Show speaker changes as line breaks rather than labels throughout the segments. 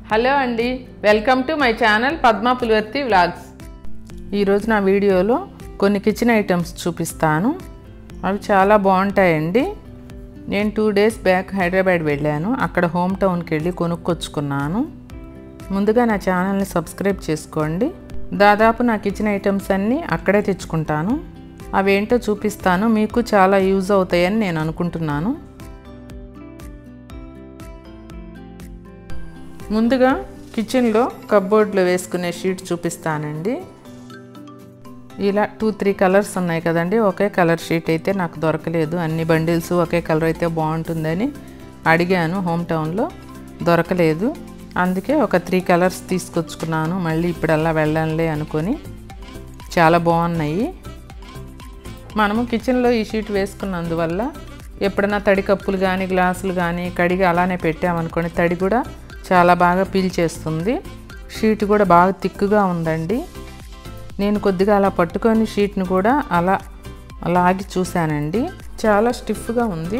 hello అండి welcome to my channel Padma Pulivarthi vlogs ఈరోజు నా వీడియోలో కొన్ని కిచెన్ ఐటమ్స్ చూపిస్తాను అవి చాలా బాగుంటాయండి నేను టూ డేస్ బ్యాక్ హైదరాబాద్ వెళ్ళాను అక్కడ హోమ్ టౌన్కి వెళ్ళి కొనుక్కొచ్చుకున్నాను ముందుగా నా ఛానల్ని సబ్స్క్రైబ్ చేసుకోండి దాదాపు నా కిచెన్ ఐటమ్స్ అన్నీ అక్కడే తెచ్చుకుంటాను అవేంటో చూపిస్తాను మీకు చాలా యూజ్ అవుతాయని నేను అనుకుంటున్నాను ముందుగా కిచెన్లో కబ్బోర్డ్లో వేసుకునే షీట్ చూపిస్తానండి ఇలా టూ త్రీ కలర్స్ ఉన్నాయి కదండి ఒకే కలర్ షీట్ అయితే నాకు దొరకలేదు అన్ని బండిల్స్ ఒకే కలర్ అయితే బాగుంటుందని అడిగాను హోమ్ టౌన్లో దొరకలేదు అందుకే ఒక త్రీ కలర్స్ తీసుకొచ్చుకున్నాను మళ్ళీ ఇప్పుడల్లా వెళ్ళానులే అనుకొని చాలా బాగున్నాయి మనము కిచెన్లో ఈ షీట్ వేసుకున్నందువల్ల ఎప్పుడైనా తడి కప్పులు కానీ గ్లాసులు కానీ కడిగి అలానే పెట్టామనుకోండి తడి కూడా చాలా బాగా పీల్చేస్తుంది షీట్ కూడా బాగా తిక్కుగా ఉందండి నేను కొద్దిగా అలా పట్టుకొని షీట్ని కూడా అలా లాగి చూశానండి చాలా స్టిఫ్గా ఉంది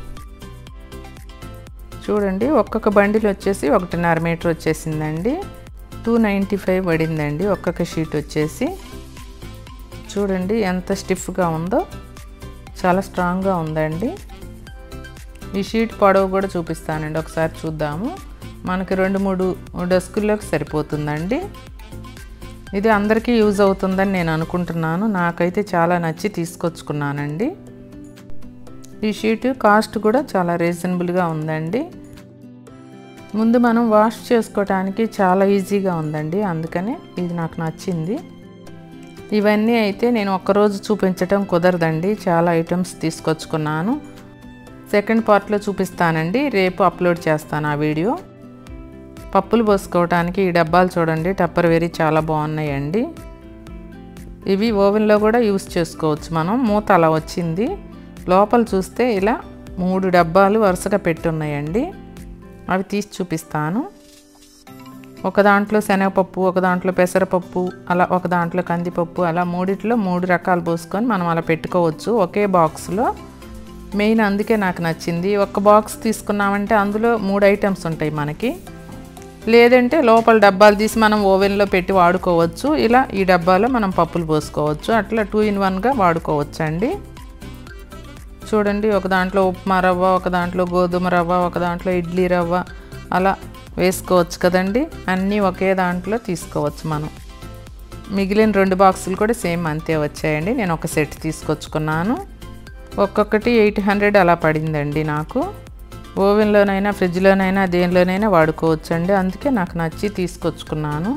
చూడండి ఒక్కొక్క బండిల్ వచ్చేసి ఒకటిన్నర మీటర్ వచ్చేసిందండి టూ నైంటీ ఫైవ్ పడిందండి ఒక్కొక్క షీట్ వచ్చేసి చూడండి ఎంత స్టిఫ్గా ఉందో చాలా స్ట్రాంగ్గా ఉందండి ఈ షీట్ పొడవు కూడా చూపిస్తానండి ఒకసారి చూద్దాము మనకి రెండు మూడు డస్కుల్లోకి సరిపోతుందండి ఇది అందరికీ యూజ్ అవుతుందని నేను అనుకుంటున్నాను నాకైతే చాలా నచ్చి తీసుకొచ్చుకున్నానండి ఈ షీట్ కాస్ట్ కూడా చాలా రీజనబుల్గా ఉందండి ముందు మనం వాష్ చేసుకోవడానికి చాలా ఈజీగా ఉందండి అందుకనే ఇది నాకు నచ్చింది ఇవన్నీ అయితే నేను ఒక్కరోజు చూపించటం కుదరదండి చాలా ఐటమ్స్ తీసుకొచ్చుకున్నాను సెకండ్ పార్ట్లో చూపిస్తానండి రేపు అప్లోడ్ చేస్తాను ఆ వీడియో పప్పులు పోసుకోవడానికి ఈ డబ్బాలు చూడండి టప్పర్ వెరీ చాలా బాగున్నాయండి ఇవి ఓవెన్లో కూడా యూస్ చేసుకోవచ్చు మనం మూత అలా వచ్చింది లోపల చూస్తే ఇలా మూడు డబ్బాలు వరుసగా పెట్టున్నాయండి అవి తీసి చూపిస్తాను ఒక దాంట్లో శనగపప్పు ఒక దాంట్లో పెసరపప్పు అలా ఒక దాంట్లో కందిపప్పు అలా మూడిట్లో మూడు రకాలు పోసుకొని మనం అలా పెట్టుకోవచ్చు ఒకే బాక్స్లో మెయిన్ అందుకే నాకు నచ్చింది ఒక బాక్స్ తీసుకున్నామంటే అందులో మూడు ఐటమ్స్ ఉంటాయి మనకి లేదంటే లోపల డబ్బాలు తీసి మనం ఓవెన్లో పెట్టి వాడుకోవచ్చు ఇలా ఈ డబ్బాలో మనం పప్పులు పోసుకోవచ్చు అట్లా టూ ఇన్ వన్గా వాడుకోవచ్చు అండి చూడండి ఒక దాంట్లో ఉప్మా రవ్వ ఒక దాంట్లో గోధుమ రవ్వ ఒక దాంట్లో ఇడ్లీ రవ్వ అలా వేసుకోవచ్చు కదండి అన్నీ ఒకే దాంట్లో తీసుకోవచ్చు మనం మిగిలిన రెండు బాక్సులు కూడా సేమ్ అంతే వచ్చాయండి నేను ఒక సెట్ తీసుకొచ్చుకున్నాను ఒక్కొక్కటి ఎయిట్ హండ్రెడ్ అలా పడిందండి నాకు ఓవెన్లోనైనా ఫ్రిడ్జ్లోనైనా దేనిలోనైనా వాడుకోవచ్చు అండి అందుకే నాకు నచ్చి తీసుకొచ్చుకున్నాను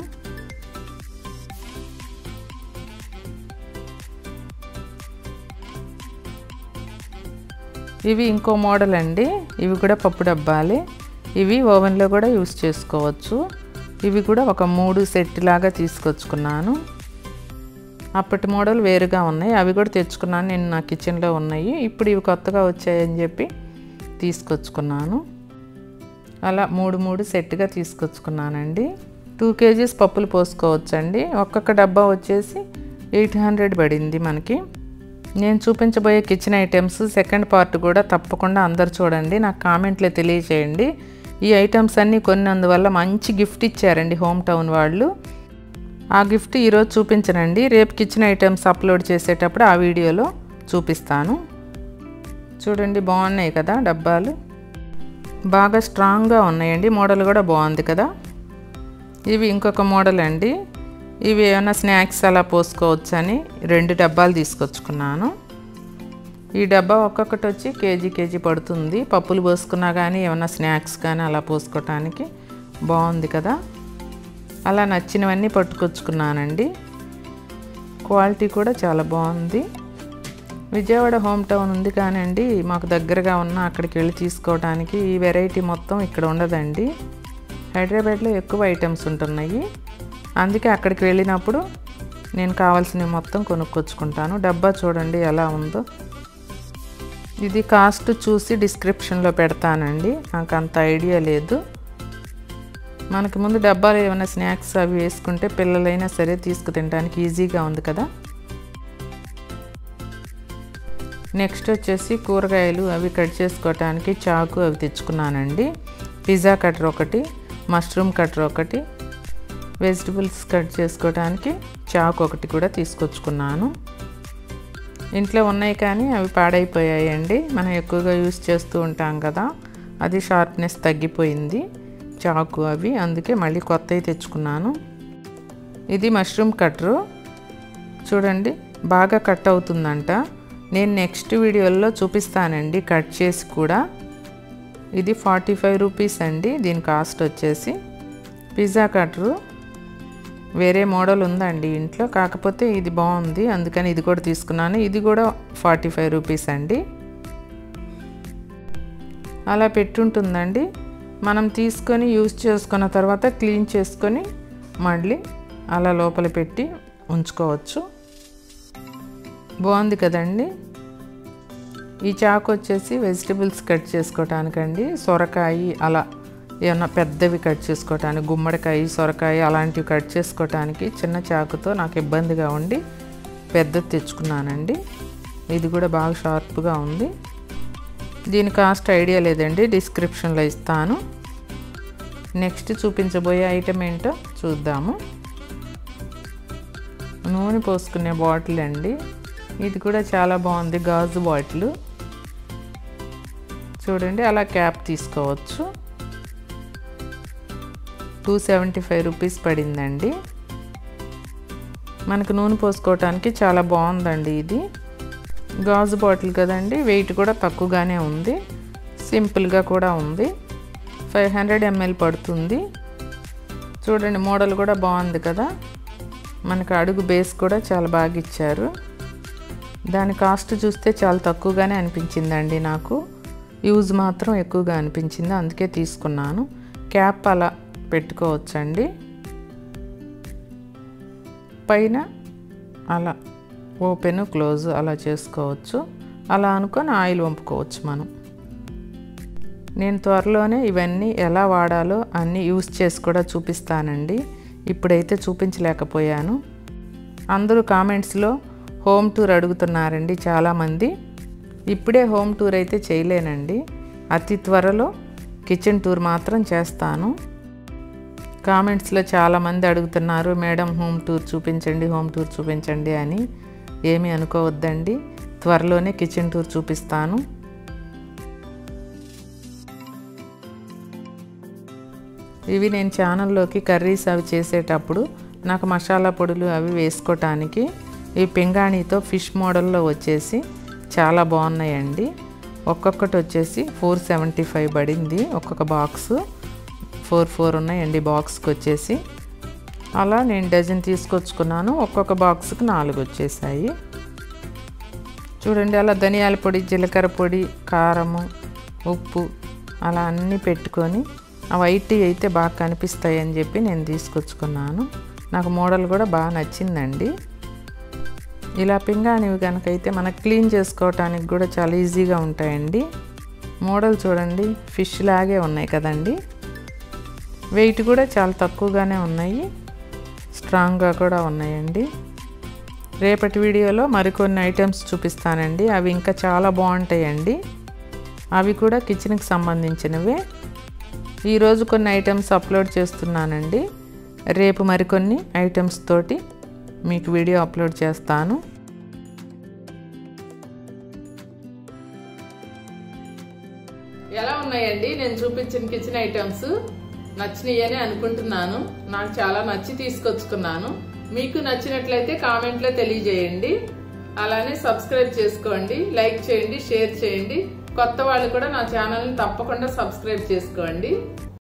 ఇవి ఇంకో మోడల్ అండి ఇవి కూడా పప్పు డబ్బాలే ఇవి ఓవెన్లో కూడా యూస్ చేసుకోవచ్చు ఇవి కూడా ఒక మూడు సెట్ లాగా తీసుకొచ్చుకున్నాను అప్పటి మోడల్ వేరుగా ఉన్నాయి అవి కూడా తెచ్చుకున్నాను నేను నా కిచెన్లో ఉన్నాయి ఇప్పుడు ఇవి కొత్తగా వచ్చాయని చెప్పి తీసుకొచ్చుకున్నాను అలా మూడు మూడు సెట్గా తీసుకొచ్చుకున్నానండి టూ కేజీస్ పప్పులు పోసుకోవచ్చండి ఒక్కొక్క డబ్బా వచ్చేసి ఎయిట్ హండ్రెడ్ పడింది మనకి నేను చూపించబోయే కిచెన్ ఐటమ్స్ సెకండ్ పార్ట్ కూడా తప్పకుండా అందరు చూడండి నాకు కామెంట్లో తెలియచేయండి ఈ ఐటమ్స్ అన్నీ కొన్నందువల్ల మంచి గిఫ్ట్ ఇచ్చారండి హోమ్ టౌన్ వాళ్ళు ఆ గిఫ్ట్ ఈరోజు చూపించనండి రేపు కిచెన్ ఐటమ్స్ అప్లోడ్ చేసేటప్పుడు ఆ వీడియోలో చూపిస్తాను చూడండి బాగున్నాయి కదా డబ్బాలు బాగా స్ట్రాంగ్గా ఉన్నాయండి మోడల్ కూడా బాగుంది కదా ఇవి ఇంకొక మోడల్ అండి ఇవి ఏమైనా స్నాక్స్ అలా పోసుకోవచ్చు అని రెండు డబ్బాలు తీసుకొచ్చుకున్నాను ఈ డబ్బా ఒక్కొక్కటి వచ్చి కేజీ కేజీ పడుతుంది పప్పులు పోసుకున్నా కానీ ఏమైనా స్నాక్స్ కానీ అలా పోసుకోవటానికి బాగుంది కదా అలా నచ్చినవన్నీ పట్టుకొచ్చుకున్నానండి క్వాలిటీ కూడా చాలా బాగుంది విజయవాడ హోమ్ టౌన్ ఉంది కానండి మాకు దగ్గరగా ఉన్న అక్కడికి వెళ్ళి తీసుకోవడానికి ఈ వెరైటీ మొత్తం ఇక్కడ ఉండదండి హైదరాబాద్లో ఎక్కువ ఐటమ్స్ ఉంటున్నాయి అందుకే అక్కడికి వెళ్ళినప్పుడు నేను కావాల్సినవి మొత్తం కొనుక్కొచ్చుకుంటాను డబ్బా చూడండి ఎలా ఉందో ఇది కాస్ట్ చూసి డిస్క్రిప్షన్లో పెడతానండి నాకు అంత ఐడియా లేదు మనకి ముందు డబ్బాలు ఏమైనా స్నాక్స్ అవి వేసుకుంటే పిల్లలైనా సరే తీసుకు తినడానికి ఈజీగా ఉంది కదా నెక్స్ట్ వచ్చేసి కూరగాయలు అవి కట్ చేసుకోవటానికి చాకు అవి తెచ్చుకున్నానండి పిజ్జా కటర్ ఒకటి మష్రూమ్ కటర్ ఒకటి వెజిటబుల్స్ కట్ చేసుకోవడానికి చాకు ఒకటి కూడా తీసుకొచ్చుకున్నాను ఇంట్లో ఉన్నాయి కానీ అవి పాడైపోయాయండి మనం ఎక్కువగా యూస్ చేస్తూ ఉంటాం కదా అది షార్ప్నెస్ తగ్గిపోయింది చాకు అవి అందుకే మళ్ళీ కొత్తవి తెచ్చుకున్నాను ఇది మష్రూమ్ కట్టరు చూడండి బాగా కట్ అవుతుందంట నేను నెక్స్ట్ వీడియోలో చూపిస్తానండి కట్ చేసి కూడా ఇది ఫార్టీ ఫైవ్ రూపీస్ అండి దీని కాస్ట్ వచ్చేసి పిజ్జా కట్టరు వేరే మోడల్ ఉందండి ఇంట్లో కాకపోతే ఇది బాగుంది అందుకని ఇది కూడా తీసుకున్నాను ఇది కూడా ఫార్టీ ఫైవ్ రూపీస్ అండి అలా పెట్టుంటుందండి మనం తీసుకొని యూజ్ చేసుకున్న తర్వాత క్లీన్ చేసుకొని మళ్ళీ అలా లోపల పెట్టి ఉంచుకోవచ్చు బాగుంది కదండి ఈ చాకు వచ్చేసి వెజిటబుల్స్ కట్ చేసుకోవటానికండి సొరకాయ అలా ఏమన్నా పెద్దవి కట్ చేసుకోవటానికి గుమ్మడికాయ సొరకాయ అలాంటివి కట్ చేసుకోవటానికి చిన్న చాకుతో నాకు ఇబ్బందిగా ఉండి పెద్దది తెచ్చుకున్నానండి ఇది కూడా బాగా షార్ప్గా ఉంది దీని కాస్ట్ ఐడియా లేదండి డిస్క్రిప్షన్లో ఇస్తాను నెక్స్ట్ చూపించబోయే ఐటెం ఏంటో చూద్దాము నూనె పోసుకునే బాటిల్ అండి ఇది కూడా చాలా బాగుంది గాజు బాటిల్ చూడండి అలా క్యాప్ తీసుకోవచ్చు టూ సెవెంటీ ఫైవ్ రూపీస్ పడిందండి మనకు నూనె పోసుకోవటానికి చాలా బాగుందండి ఇది గాజు బాటిల్ కదండి వెయిట్ కూడా తక్కువగానే ఉంది సింపుల్గా కూడా ఉంది ఫైవ్ హండ్రెడ్ ఎంఎల్ పడుతుంది చూడండి మోడల్ కూడా బాగుంది కదా మనకు అడుగు బేస్ కూడా చాలా బాగా ఇచ్చారు దాని కాస్ట్ చూస్తే చాలా తక్కువగానే అనిపించిందండి నాకు యూజ్ మాత్రం ఎక్కువగా అనిపించింది అందుకే తీసుకున్నాను క్యాప్ అలా పెట్టుకోవచ్చండి పైన అలా ఓపెన్ క్లోజ్ అలా చేసుకోవచ్చు అలా అనుకొని ఆయిల్ వంపుకోవచ్చు మనం నేను త్వరలోనే ఇవన్నీ ఎలా వాడాలో అన్నీ యూస్ చేసి కూడా చూపిస్తానండి ఇప్పుడైతే చూపించలేకపోయాను అందరూ కామెంట్స్లో హోమ్ టూర్ అడుగుతున్నారండి చాలామంది ఇప్పుడే హోమ్ టూర్ అయితే చేయలేనండి అతి త్వరలో కిచెన్ టూర్ మాత్రం చేస్తాను కామెంట్స్లో చాలామంది అడుగుతున్నారు మేడం హోమ్ టూర్ చూపించండి హోమ్ టూర్ చూపించండి అని ఏమీ అనుకోవద్దండి త్వరలోనే కిచెన్ టూర్ చూపిస్తాను ఇవి నేను ఛానల్లోకి కర్రీస్ అవి చేసేటప్పుడు నాకు మసాలా పొడులు అవి వేసుకోవటానికి ఈ పింగాణితో ఫిష్ మోడల్లో వచ్చేసి చాలా బాగున్నాయండి ఒక్కొక్కటి వచ్చేసి ఫోర్ సెవెంటీ ఫైవ్ పడింది ఒక్కొక్క బాక్స్ ఫోర్ ఫోర్ ఉన్నాయండి బాక్స్కి వచ్చేసి అలా నేను డజన్ తీసుకొచ్చుకున్నాను ఒక్కొక్క బాక్స్కి నాలుగు వచ్చేసాయి చూడండి అలా ధనియాల పొడి జీలకర్ర పొడి కారము ఉప్పు అలా అన్నీ పెట్టుకొని ఆ వైట్ అయితే బాగా కనిపిస్తాయి అని చెప్పి నేను తీసుకొచ్చుకున్నాను నాకు మోడల్ కూడా బాగా నచ్చిందండి ఇలా పింగాణివి కనుకైతే మనకు క్లీన్ చేసుకోవటానికి కూడా చాలా ఈజీగా ఉంటాయండి మోడల్ చూడండి ఫిష్ లాగే ఉన్నాయి కదండి వెయిట్ కూడా చాలా తక్కువగానే ఉన్నాయి స్ట్రాంగ్గా కూడా ఉన్నాయండి రేపటి వీడియోలో మరికొన్ని ఐటమ్స్ చూపిస్తానండి అవి ఇంకా చాలా బాగుంటాయండి అవి కూడా కిచెన్కి సంబంధించినవే ఈరోజు కొన్ని ఐటమ్స్ అప్లోడ్ చేస్తున్నానండి రేపు మరికొన్ని ఐటమ్స్ తోటి మీకు వీడియో అప్లోడ్ చేస్తాను ఎలా ఉన్నాయండి నేను చూపించిన కిచెన్ ఐటమ్స్ నచ్చినాయని అనుకుంటున్నాను నాకు చాలా నచ్చి తీసుకొచ్చుకున్నాను మీకు నచ్చినట్లయితే కామెంట్లో తెలియజేయండి అలానే సబ్స్క్రైబ్ చేసుకోండి లైక్ చేయండి షేర్ చేయండి కొత్త వాళ్ళు కూడా నా ఛానల్ని తప్పకుండా సబ్స్క్రైబ్ చేసుకోండి